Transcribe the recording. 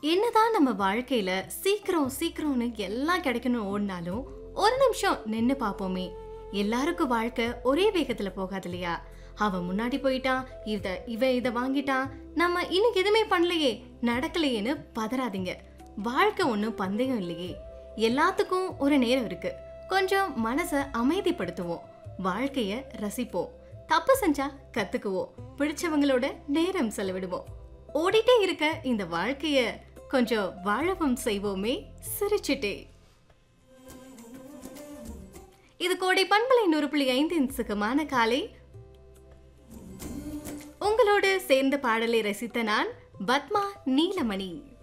என்னதான் நம்ம வாழ்க்கையில சீக்கிரம் சீக்கிரம்னு எல்லாம் கிடைக்கணும் ஓடினாலும் ஒரு நிமிஷம் நின்னு பாப்போமே எல்லாருக்கும் வாழ்க்கை ஒரே வேகத்துல போகாது இல்லையா அவன் முன்னாடி போயிட்டான் இத இவ இத வாங்கிட்டான் நம்ம இன்னைக்கு எதுவுமே பண்ணலையே நடக்கலையேன்னு பதறாதீங்க வாழ்க்கை ஒன்றும் பந்தயம் இல்லையே எல்லாத்துக்கும் ஒரு நேரம் இருக்கு கொஞ்சம் மனசை அமைதிப்படுத்துவோம் வாழ்க்கைய ரசிப்போம் தப்பு செஞ்சா கத்துக்குவோம் பிடிச்சவங்களோட நேரம் செலவிடுவோம் ஓடிட்டே இருக்க இந்த வாழ்க்கைய கொஞ்சம் வாழவும் செய்வோமே சிரிச்சிட்டே இது கோடை பண்பலை நூறு புள்ளி ஐந்தின் சுகமான காலை உங்களோடு சேர்ந்த பாடலை ரசித்த நான் பத்மா நீலமணி